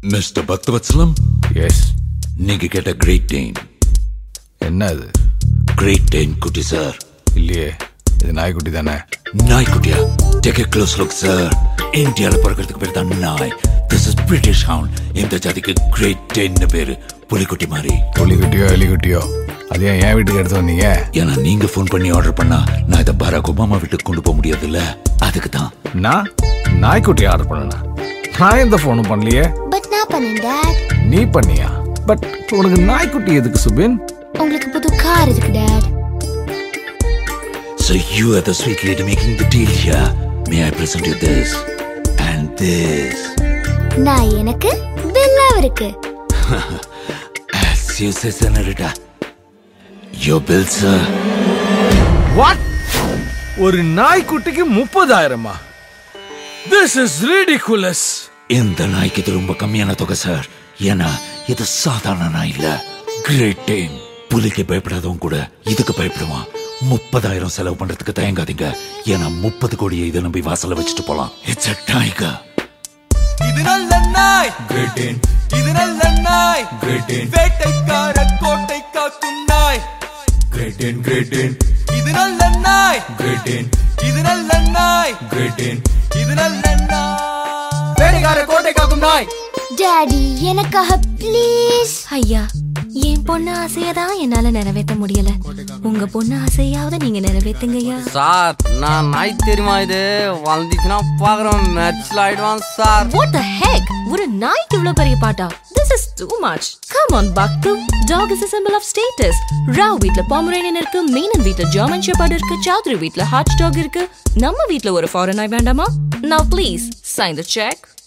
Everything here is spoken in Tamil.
மிஸ்டர் பக்தவத்சலம் எஸ் நீங்க கேட்ட கிரேட் டெயின் என்ன அது கிரேட் டெயின் குட்டி சார் இல்லையே இது நாய்க்குட்டி தானே நாய்க்குட்டியா take a close look sir இந்தியால பிறக்கிறதுக்கு பேர் தான் நாய் திஸ் இஸ் பிரிட்டிஷ் ஹவுண்ட் இந்த ஜாதிக்கு கிரேட் டென்னு பேரு புலிக்குட்டி மாதிரி புலிக்குட்டியோ எலிக்குட்டியோ அது ஏன் என் வீட்டுக்கு எடுத்து வந்தீங்க ஏன்னா நீங்க ஃபோன் பண்ணி ஆர்டர் பண்ணா நான் இதை பராக் ஒபாமா வீட்டுக்கு கொண்டு போக முடியாதுல்ல அதுக்கு தான் நான் நாய்க்குட்டி ஆர்டர் பண்ணனா நான் எந்த ஃபோனும் பண்ணலையே பட் நான் பண்ணேன் டாட் நீ பண்ணியா பட் உனக்கு நாய்க்குட்டி எதுக்கு சுபின் உங்களுக்கு புது கார் இருக்கு டாட் So you are the sweet lady making the deal here. May I present you this and this? நான் எனக்கு பில்லா இருக்கு As you say, Senorita. Your bill, sir. What ஒரு நாய்க்குட்டிக்கு முப்பதாயிரமா திஸ் இஸ் ridiculous இந்த நாய்க்கு இது ரொம்ப கம்மியான தொகை சார் ஏன்னா இது சாதாரண நாய் இல்ல கிரேட் டேம் புலிக்கு பயப்படாதவன் கூட இதுக்கு பயப்படுவான் முப்பதாயிரம் செலவு பண்றதுக்கு தயங்காதீங்க ஏன்னா முப்பது கோடியை இதை நம்பி வாசல்ல வச்சுட்டு போலாம் இட்ஸ் அ டைகர் இது நல்ல நாய் கிரேட்டேன் இது நல்ல நாய் கிரேட்டேன் வேட்டைக்கார கோட்டை காக்கும் நாய் கிரேட்டேன் கிரேட்டேன் இது நல்ல நாய் கிரேட்டேன் இது நல்ல நாய் கிரேட்டேன் இது நல்ல நாய் வேட்டைக்கார கோட்டை காக்கும் நாய் டாடி எனக்காக ப்ளீஸ் ஐயா என் பொண்ணு ஆசையதான் என்னால நிறைவேற்ற முடியல உங்க பொண்ணு ஆசையாவது நீங்க நிறைவேத்துங்க ஐயா சார் நான் நாய் தெரியுமா இது வளர்ந்துச்சுன்னா பாக்குறவன் மெர்ச்சில் ஆயிடுவான் சார் What the heck? ஒரு நாய்க்கு இவ்வளவு பெரிய பாட்டா This is too much. Come on, Baktu. Dog is a symbol of status. Rao வீட்ல பாமரேனியன் இருக்கு மீனன் வீட்ல ஜெர்மன் ஷெப்பர்ட் இருக்கு சௌத்ரி வீட்ல ஹாட் டாக் இருக்கு நம்ம வீட்ல ஒரு ஃபாரின் நாய் வேண்டாமா Now please sign the check.